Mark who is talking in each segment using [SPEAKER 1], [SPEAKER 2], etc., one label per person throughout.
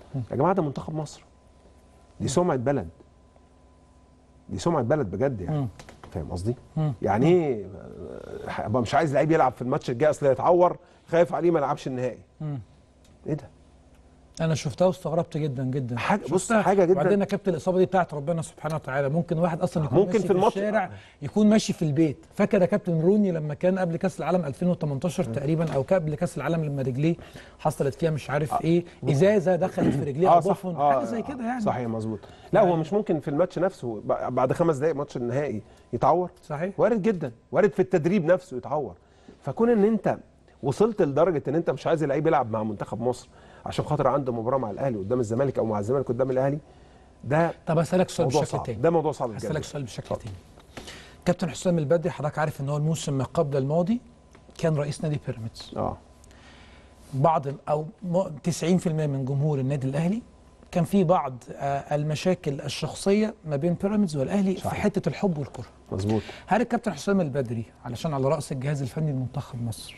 [SPEAKER 1] يا جماعه ده منتخب مصر دي سمعه بلد دي سمعه بلد بجد يعني فاهم قصدي يعني ايه آه، ابقى مش عايز لعيب يلعب في الماتش الجاي اصل يتعور خايف عليه ما يلعبش النهائي ايه ده
[SPEAKER 2] انا شفتها واستغربت جدا جدا
[SPEAKER 1] حاجة- بص،
[SPEAKER 2] شفتها.
[SPEAKER 1] حاجة جدا-
[SPEAKER 2] وبعدين كابت الاصابه دي بتاعت ربنا سبحانه وتعالى ممكن واحد اصلا يكون
[SPEAKER 1] ممكن
[SPEAKER 2] ماشي
[SPEAKER 1] في الماتش-
[SPEAKER 2] الشارع يكون ماشي في البيت فاكر يا كابتن روني لما كان قبل كاس العالم 2018 تقريبا او قبل كاس العالم لما رجليه حصلت فيها مش عارف ايه ازازه دخلت في رجليه او بفن حاجه زي كده يعني
[SPEAKER 1] صحيح مظبوط لا هو مش ممكن في الماتش نفسه ب- بعد خمس دقائق ماتش النهائي يتعور
[SPEAKER 2] صحيح
[SPEAKER 1] وارد جدا وارد في التدريب نفسه يتعور فكون ان انت وصلت لدرجه ان انت مش عايز اللعيب يلعب مع منتخب مصر عشان خاطر عنده مباراه مع الاهلي قدام الزمالك او مع الزمالك قدام الاهلي ده
[SPEAKER 2] طب اسالك سؤال
[SPEAKER 1] موضوع
[SPEAKER 2] بشكل
[SPEAKER 1] صعب
[SPEAKER 2] تاني
[SPEAKER 1] ده موضوع صعب
[SPEAKER 2] هسألك
[SPEAKER 1] جدا
[SPEAKER 2] سؤال بشكل تاني كابتن حسام البدري حضرتك عارف ان هو الموسم ما قبل الماضي كان رئيس نادي بيراميدز
[SPEAKER 1] اه
[SPEAKER 2] بعض او م- 90% من جمهور النادي الاهلي كان في بعض آه، المشاكل الشخصيه ما بين بيراميدز والاهلي في
[SPEAKER 1] صحيح.
[SPEAKER 2] حته الحب والكره
[SPEAKER 1] مظبوط
[SPEAKER 2] هل الكابتن حسام البدري علشان على راس الجهاز الفني لمنتخب مصر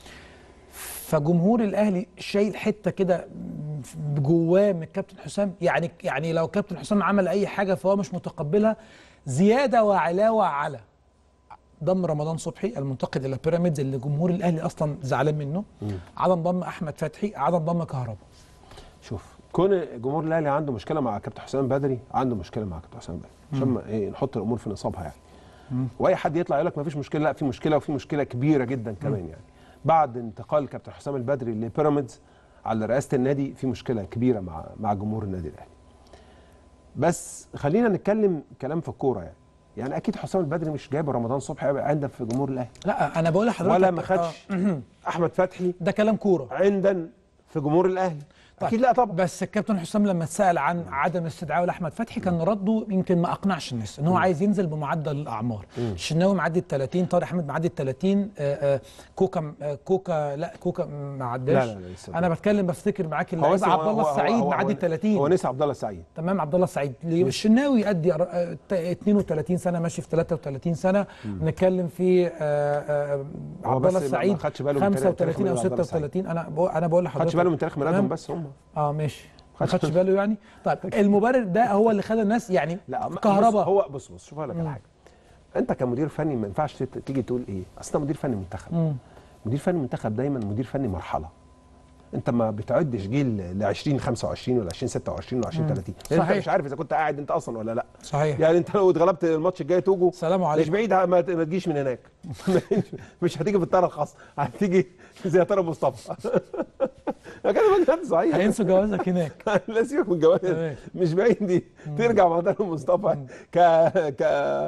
[SPEAKER 2] فجمهور الاهلي شايل حته كده م- جواه من الكابتن حسام يعني يعني لو كابتن حسام عمل اي حاجه فهو مش متقبلها زياده وعلاوه على ضم رمضان صبحي المنتقل الى بيراميدز اللي جمهور الاهلي اصلا زعلان منه عدم ضم احمد فتحي عدم ضم كهربا
[SPEAKER 1] شوف كون جمهور الاهلي عنده مشكله مع كابتن حسام بدري عنده مشكله مع كابتن حسام بدري عشان ما ايه نحط الامور في نصابها يعني واي حد يطلع يقول لك ما فيش مشكله لا في مشكله وفي مشكله كبيره جدا كمان يعني بعد انتقال كابتن حسام البدري لبيراميدز على رئاسه النادي في مشكله كبيره مع مع جمهور النادي الاهلي بس خلينا نتكلم كلام في الكوره يعني يعني اكيد حسام البدري مش جايب رمضان صبحي يبقى عندك في جمهور الاهلي
[SPEAKER 2] لا انا بقول لحضرتك
[SPEAKER 1] ولا ما
[SPEAKER 2] آه،
[SPEAKER 1] خدش احمد فتحي
[SPEAKER 2] ده كلام كوره
[SPEAKER 1] عندن في جمهور الاهلي
[SPEAKER 2] طيب.
[SPEAKER 1] اكيد لا طبعا
[SPEAKER 2] بس الكابتن حسام لما اتسال عن عدم استدعائه لاحمد فتحي كان رده يمكن ما اقنعش الناس ان هو عايز ينزل بمعدل الاعمار الشناوي معدي ال 30 طارق احمد معدي ال 30 آه، آه، كوكا آه، كوكا لا كوكا ما عداش
[SPEAKER 1] لا، لا، لسه.
[SPEAKER 2] انا بتكلم بفتكر معاك
[SPEAKER 1] هو
[SPEAKER 2] اللعيب
[SPEAKER 1] بس هو-
[SPEAKER 2] عبد الله
[SPEAKER 1] هو- هو-
[SPEAKER 2] السعيد
[SPEAKER 1] هو-
[SPEAKER 2] معدي
[SPEAKER 1] هو-
[SPEAKER 2] ال 30
[SPEAKER 1] هو نسي عبد الله السعيد
[SPEAKER 2] تمام عبد الله السعيد الشناوي يأدي أر- آه، ت- 32 سنه ماشي في 33 سنه نتكلم في آه، آه،
[SPEAKER 1] هو
[SPEAKER 2] عبد
[SPEAKER 1] بس
[SPEAKER 2] الله
[SPEAKER 1] ما-
[SPEAKER 2] السعيد
[SPEAKER 1] ما خدش باله من تاريخ-
[SPEAKER 2] 35 او
[SPEAKER 1] تاريخ عبد الله السعيد.
[SPEAKER 2] 36 انا بقول انا بقول لحضرتك
[SPEAKER 1] خدش باله من تاريخ ميلادهم
[SPEAKER 2] تمام؟
[SPEAKER 1] بس هم
[SPEAKER 2] اه ماشي ما خدش باله يعني طيب المبرر ده هو اللي خلى الناس يعني
[SPEAKER 1] لا ما- بص
[SPEAKER 2] كهربا
[SPEAKER 1] هو بص بص شوف اقول لك على حاجه انت كمدير فني ما ينفعش تت- تيجي تقول ايه اصل انت مدير فني منتخب
[SPEAKER 2] مم.
[SPEAKER 1] مدير فني منتخب دايما مدير فني مرحله انت ما بتعدش جيل ل 20 25 ولا 20 26 ولا 20 30 لأن انت
[SPEAKER 2] صحيح.
[SPEAKER 1] مش عارف اذا كنت قاعد انت اصلا ولا لا
[SPEAKER 2] صحيح
[SPEAKER 1] يعني انت لو اتغلبت الماتش الجاي توجو
[SPEAKER 2] سلام
[SPEAKER 1] مش
[SPEAKER 2] عليكم
[SPEAKER 1] بعيد ما ت- ما تجيش من هناك مش هتيجي في الطياره الخاصه هتيجي زي طارق مصطفى كده بجد صحيح
[SPEAKER 2] هينسوا جوازك هناك
[SPEAKER 1] لا سيبك من الجواز
[SPEAKER 2] تمام.
[SPEAKER 1] مش بعيد دي ترجع مع طارق مصطفى ك ك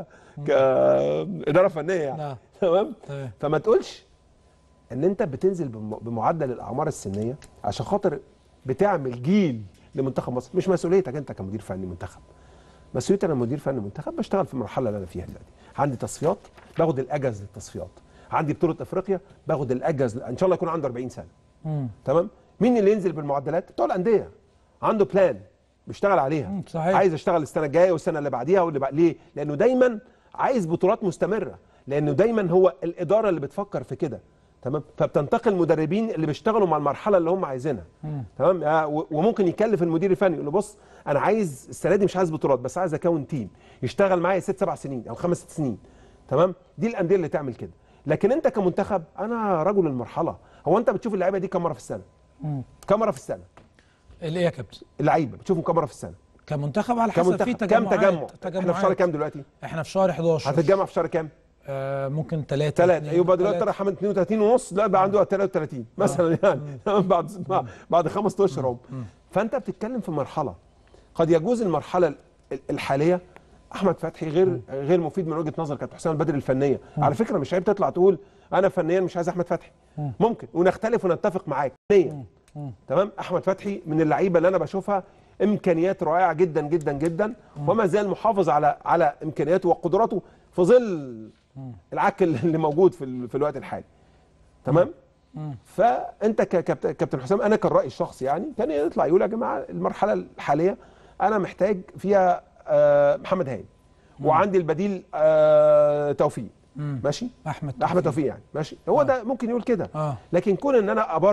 [SPEAKER 1] كاداره فنيه يعني
[SPEAKER 2] نعم
[SPEAKER 1] تمام
[SPEAKER 2] تمام
[SPEAKER 1] فما تقولش ان انت بتنزل بم- بمعدل الاعمار السنيه عشان خاطر بتعمل جيل لمنتخب مصر مش مسؤوليتك انت كمدير فني منتخب مسؤوليتي انا مدير فني منتخب بشتغل في المرحله اللي انا فيها دلوقتي عندي تصفيات باخد الاجز للتصفيات عندي بطوله افريقيا باخد الاجز ان شاء الله يكون عنده 40 سنه
[SPEAKER 2] مم.
[SPEAKER 1] تمام مين اللي ينزل بالمعدلات بتوع الانديه عنده بلان بيشتغل عليها
[SPEAKER 2] مم، صحيح.
[SPEAKER 1] عايز اشتغل السنه الجايه والسنه اللي بعديها واللي بعد ليه لانه دايما عايز بطولات مستمره لانه دايما هو الاداره اللي بتفكر في كده تمام فبتنتقل المدربين اللي بيشتغلوا مع المرحله اللي هم عايزينها تمام آه، و- وممكن يكلف المدير الفني يقول له بص انا عايز السنه دي مش عايز بطولات بس عايز اكون تيم يشتغل معايا ست سبع سنين او خمس ست سنين تمام دي الانديه اللي تعمل كده لكن انت كمنتخب انا رجل المرحله هو انت بتشوف اللعيبه دي كم مره في السنه
[SPEAKER 2] مم.
[SPEAKER 1] كم مره في السنه
[SPEAKER 2] اللي ايه يا كابتن
[SPEAKER 1] اللعيبه بتشوفهم كم مره في السنه
[SPEAKER 2] كمنتخب على حسب في
[SPEAKER 1] كمنتخب كم
[SPEAKER 2] تجمعات
[SPEAKER 1] تجمع احنا في شهر
[SPEAKER 2] تجمعات.
[SPEAKER 1] كام دلوقتي
[SPEAKER 2] احنا في شهر 11
[SPEAKER 1] هتتجمع في شهر كام
[SPEAKER 2] آه ممكن ثلاثة
[SPEAKER 1] ثلاثة يبقى دلوقتي طلع حمد 32 ونص لا بقى عنده 33 مثلا يعني بعد بعد خمس اشهر اهو فانت بتتكلم في مرحله قد يجوز المرحله ال- الحاليه احمد فتحي غير غير مفيد من وجهه نظر كابتن حسام البدري الفنيه على فكره مش عيب تطلع تقول انا فنيا مش عايز احمد فتحي ممكن ونختلف ونتفق معاك فنيا تمام احمد فتحي من اللعيبه اللي انا بشوفها امكانيات رائعه جدا جدا جدا وما زال محافظ على على امكانياته وقدراته في ظل العك اللي موجود في ال- في الوقت الحالي تمام فانت ككابتن كابتن حسام انا كان رايي الشخصي يعني كان يطلع يقول يا جماعه المرحله الحاليه انا محتاج فيها آه، محمد هاني وعندي البديل آه، توفيق ماشي
[SPEAKER 2] احمد
[SPEAKER 1] احمد توفيق يعني ماشي هو ده ممكن يقول كده
[SPEAKER 2] اه
[SPEAKER 1] لكن كون ان انا ابرر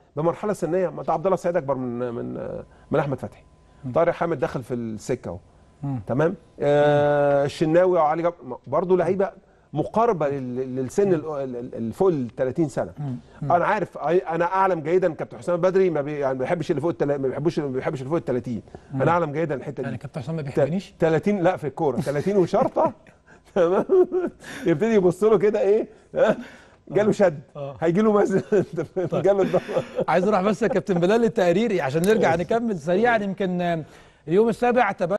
[SPEAKER 1] بمرحله سنيه ما انت عبد الله السعيد اكبر من من من احمد فتحي طارق حامد دخل في السكه اهو
[SPEAKER 2] مم.
[SPEAKER 1] تمام آه الشناوي وعلي جاب برضه لعيبه مقاربه لل- للسن ال- ال- ال- الفوق ال 30 سنه انا عارف أي- انا اعلم جيدا كابتن حسام بدري ما بي يعني ما بيحبش اللي فوق التلا- ما بيحبش ما بيحبش اللي فوق ال 30 انا اعلم جيدا الحته
[SPEAKER 2] يعني
[SPEAKER 1] دي
[SPEAKER 2] كابتن حسام ما بيحبنيش
[SPEAKER 1] 30 لا في الكوره 30 وشرطه تمام يبتدي يبص له كده ايه ها؟ جاله شد
[SPEAKER 2] آه.
[SPEAKER 1] هيجي له مثلا أنت فاهم؟ جاله الضغط
[SPEAKER 2] عايز اروح بس يا كابتن بلال للتقرير عشان نرجع نكمل سريعا يمكن آه، اليوم السابع تبنى